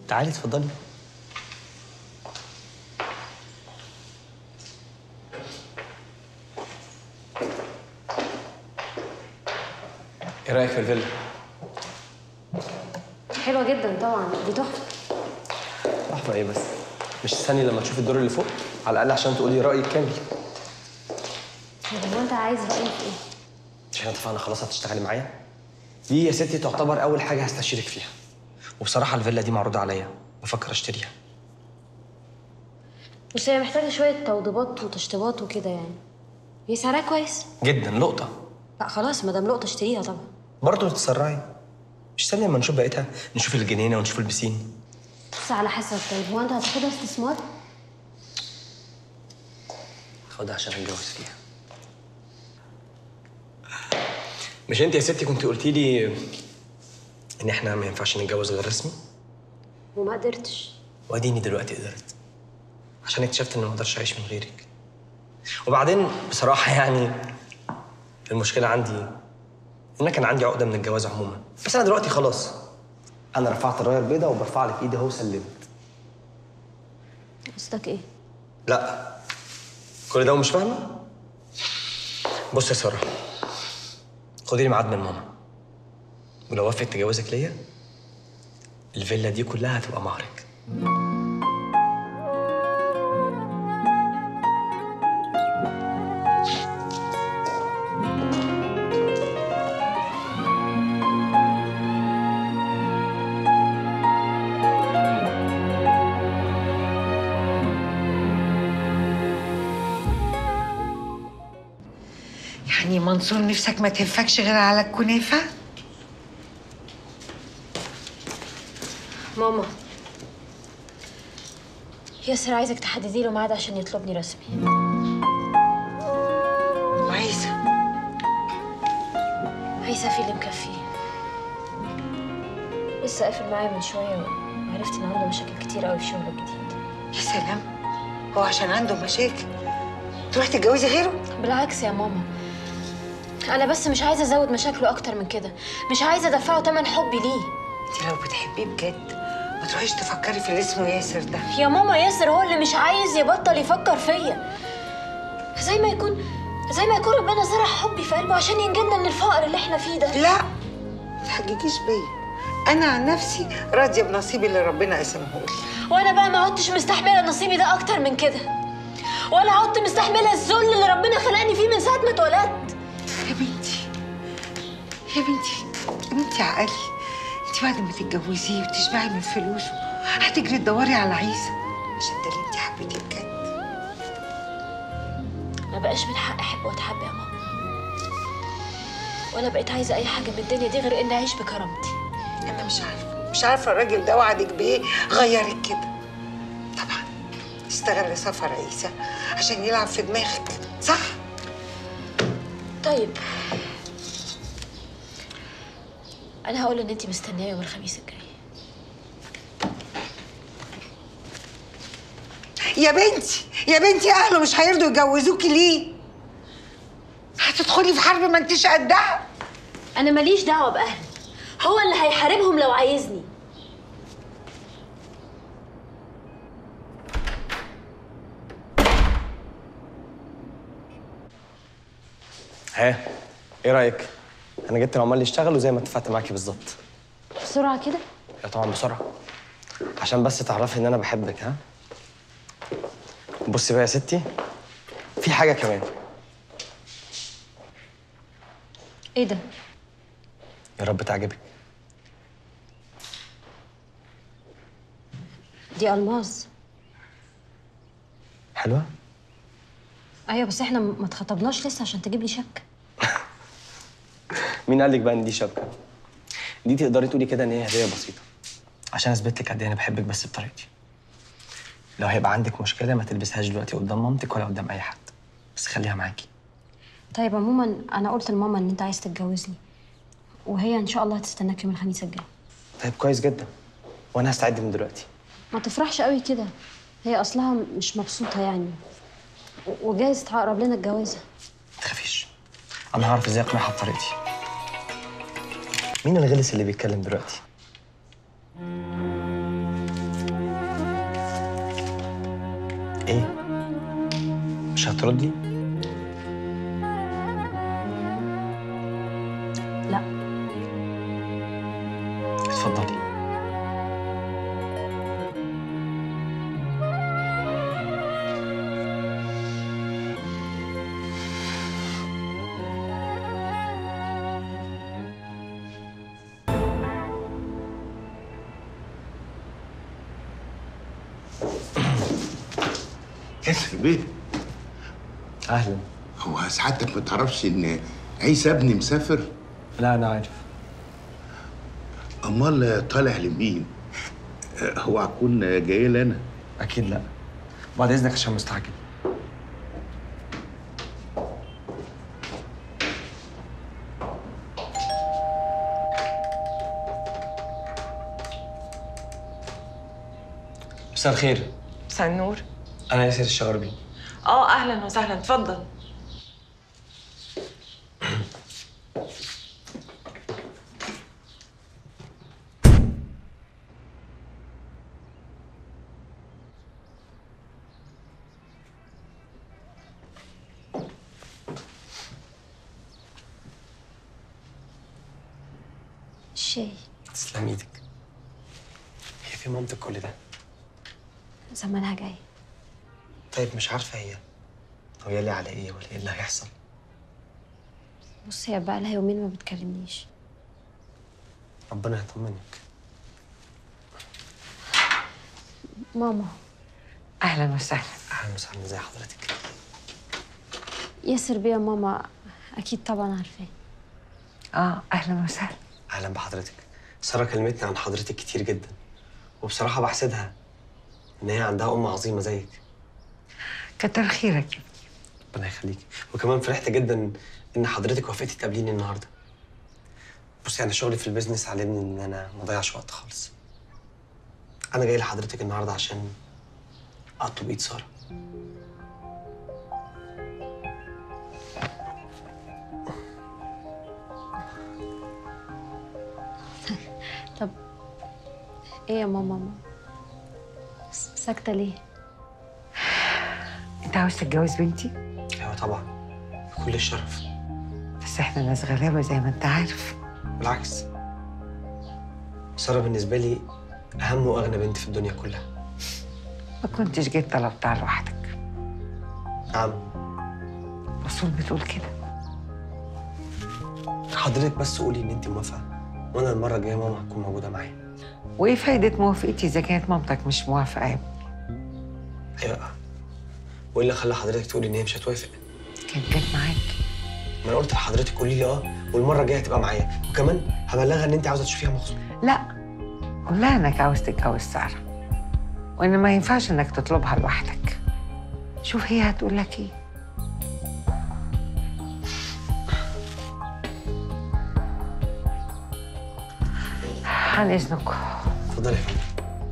تعالي اتفضلي ايه رايك في الفيلا حلوه جدا طبعا دي تحفه تحفه ايه بس مش تستني لما تشوفي الدور اللي فوق على الاقل عشان تقولي رايك كامل طب هو انت عايز رايي في ايه مش احنا اتفقنا خلاص هتشتغلي معايا دي يا ستي تعتبر اول حاجه هستشيرك فيها وبصراحه الفيلا دي معروضه عليا بفكر اشتريها بس هي محتاجه شويه توضيبات وتشطيبات وكده يعني هي سعرها كويس جدا لقطه لا خلاص ما دام لقطه اشتريها طبعا برضه تتسرعي مش استني لما نشوف بقيتها نشوف الجنينه ونشوف البسين بس على حسب طيب هو انت هتاخدها استثمار خدها عشان اتجوز فيها مش انت يا ستي كنت قلتي لي ان احنا ما ينفعش نتجوز غير رسمي وما قدرتش واديني دلوقتي قدرت عشان اكتشفت اني ما اقدرش اعيش من غيرك وبعدين بصراحه يعني المشكله عندي ان انا كان عندي عقده من الجواز عموما بس انا دلوقتي خلاص انا رفعت الرايه البيضاء وبرفع لك ايدي اهو سلمت قصدك ايه لا كل ده ومش فاهمه بص يا ساره خدي لي ميعاد من ماما ولو وافقت تجوزك ليا الفيلا دي كلها هتبقى مهرك يعني منصور نفسك ما تنفكش غير على الكنافة؟ ماما ياسر عايزك تحددي له ميعاد عشان يطلبني رسمي وعايزة عايزة في اللي مكفيه لسه قافل معايا من شوية وعرفت إن عنده مشاكل كتير قوي في شغله الجديد يا سلام هو عشان عنده مشاكل تروح تتجوزي غيره؟ بالعكس يا ماما أنا بس مش عايزة أزود مشاكله أكتر من كده مش عايزة أدفعه تمن حبي ليه انت لو بتحبيه بجد ما تروحيش تفكري في اللي اسمه ياسر ده يا ماما ياسر هو اللي مش عايز يبطل يفكر فيا زي ما يكون زي ما يكون ربنا زرع حبي في قلبه عشان ينجدنا من الفقر اللي احنا فيه ده لا ما تحججيش بيا انا عن نفسي راضيه بنصيبي اللي ربنا قسمه لي وانا بقى ما عدتش مستحمله نصيبي ده اكتر من كده ولا عدت مستحمله الذل اللي ربنا خلقني فيه من ساعه ما اتولدت يا بنتي يا بنتي يا بنتي عقلي انت بعد ما تتجوزيه وتشبعي من فلوسه هتجري تدوري على عيسى عشان ده اللي انت حبيتيه بجد ما بقاش من حق احب واتحب يا ماما ولا بقيت عايزه اي حاجه من الدنيا دي غير اني اعيش بكرامتي انا مش عارفه مش عارفه الراجل ده وعدك بايه غيرك كده طبعا استغل سفر عيسى عشان يلعب في دماغك صح طيب انا هقول ان انت مستنيه يوم الخميس الجاي يا بنتي يا بنتي اهله مش هيرضوا يجوزوكي ليه هتدخلي في حرب ما انتش قدها انا ماليش دعوه باهلي هو اللي هيحاربهم لو عايزني ها ايه رايك انا جبت العمال يشتغلوا زي ما اتفقت معاكي بالظبط بسرعه كده يا طبعا بسرعه عشان بس تعرفي ان انا بحبك ها بصي بقى يا ستي في حاجه كمان ايه ده يا رب تعجبك دي الماظ حلوه ايوه بس احنا ما اتخطبناش لسه عشان تجيب لي شبكه مين قال لك بقى ان دي شبكه دي تقدري تقولي كده ان هي هديه بسيطه عشان اثبت لك قد ايه انا بحبك بس بطريقتي لو هيبقى عندك مشكله ما تلبسهاش دلوقتي قدام مامتك ولا قدام اي حد بس خليها معاكي طيب عموما انا قلت لماما ان انت عايز تتجوزني وهي ان شاء الله هتستناك يوم الخميس الجاي طيب كويس جدا وانا هستعد من دلوقتي ما تفرحش قوي كده هي اصلها مش مبسوطه يعني و- وجايز تعقرب لنا الجوازه ما تخافيش انا هعرف ازاي اقنعها بطريقتي مين الغلس اللي بيتكلم دلوقتي ايه مش هتردي لا اتفضلي ياسر بيه اهلا هو سعادتك ما تعرفش ان عيسى ابني مسافر لا انا عارف امال طالع لمين آه، هو هكون جاي لي انا اكيد لا بعد اذنك عشان مستعجل مساء الخير مساء النور انا ياسر الشغربي اه اهلا وسهلا اتفضل الشاي تسلم ايدك هي في مامتك كل ده زمانها جاي طيب مش عارفه هي هي لي على ايه ولا ايه اللي هيحصل بص هي بقى لها يومين ما بتكلمنيش ربنا يطمنك ماما اهلا وسهلا اهلا وسهلا زي حضرتك ياسر بيا ماما اكيد طبعا عارفاه اه اهلا وسهلا اهلا بحضرتك ساره كلمتني عن حضرتك كتير جدا وبصراحه بحسدها ان هي عندها ام عظيمه زيك كتر خيرك يا ابني ربنا يخليك وكمان فرحت جدا ان حضرتك وافقتي تقابليني النهارده بصي انا شغلي في البيزنس علمني ان انا ما اضيعش وقت خالص انا جاي لحضرتك النهارده عشان اطلب ايد ساره طب ايه يا ماما س- ساكته ليه انت عاوز تتجوز بنتي ايوه طبعا بكل الشرف بس احنا ناس غلابه زي ما انت عارف بالعكس ساره بالنسبه لي اهم واغنى بنت في الدنيا كلها ما كنتش جيت طلبتها لوحدك نعم اصول بتقول كده حضرتك بس قولي ان انت موافقه وانا المره الجايه ماما هتكون موجوده معايا وايه فايده موافقتي اذا كانت مامتك مش موافقه يا ابني ايوه وايه اللي خلى حضرتك تقولي ان هي مش هتوافق كانت جت معاك ما انا قلت لحضرتك قولي لي اه والمره الجايه هتبقى معايا وكمان هبلغها ان انت عاوزه تشوفيها مخصوص لا قول لها انك عاوز تتجوز ساره وان ما ينفعش انك تطلبها لوحدك شوف هي هتقول لك ايه عن اذنكم اتفضلي يا فندم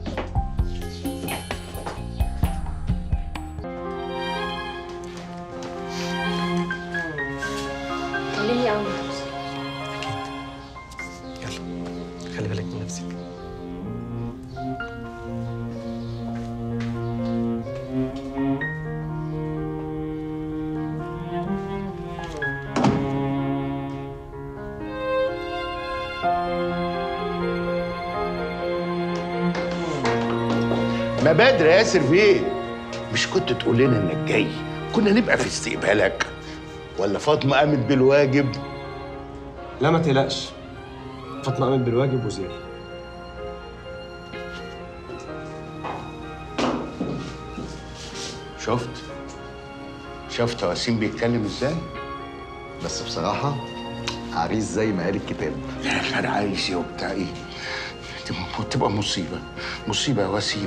كلمني اول ما توصل يلا خلي بالك من نفسك ما بدري يا ياسر بيه مش كنت تقول لنا انك جاي كنا نبقى في استقبالك ولا فاطمه قامت بالواجب لا ما تقلقش فاطمه قامت بالواجب وزياده شفت شفت وسيم بيتكلم ازاي بس بصراحة عريس زي ما قال الكتاب لا غير عايز ايه وبتاع ايه دي م- تبقى مصيبه مصيبه يا وسيم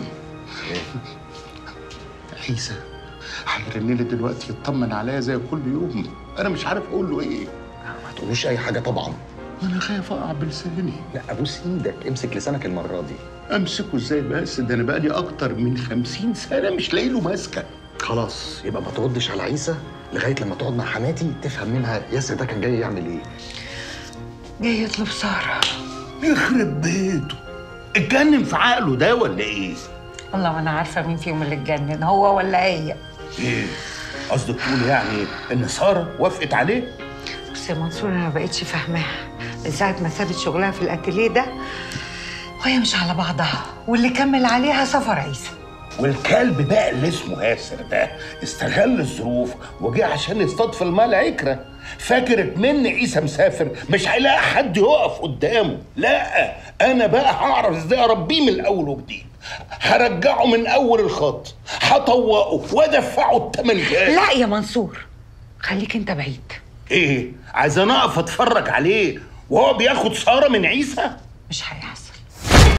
عيسى هيرن لي دلوقتي يطمن عليا زي كل يوم انا مش عارف اقول له ايه ما تقولوش أي حاجة طبعا انا خايف اقع بلساني لا أبوس إيدك امسك لسانك المرة دي امسكه ازاي بس ده انا بقالي اكتر من خمسين سنه مش لاقي له ماسكه خلاص يبقى ما تردش على عيسى لغاية لما تقعد مع حماتي تفهم منها ياسر ده كان جاي يعمل إيه جاي يطلب ساره يخرب بيته اتجنن في عقله ده ولا ايه والله وانا عارفه مين فيهم اللي اتجنن هو ولا هي ايه قصدك تقول يعني ان ساره وافقت عليه بص يا منصور انا ما بقتش فاهماها من ساعه ما سابت شغلها في الاتيليه ده وهي مش على بعضها واللي كمل عليها سفر عيسى والكلب بقى اللي اسمه ياسر ده استغل الظروف وجه عشان يصطاد في الماء العكرة فاكر من عيسى مسافر مش هيلاقي حد يقف قدامه لا انا بقى هعرف ازاي اربيه من الاول وجديد هرجعه من اول الخط هطوقه وادفعه الثمن جاي لا يا منصور خليك انت بعيد ايه عايز انا اقف اتفرج عليه وهو بياخد ساره من عيسى مش هيحصل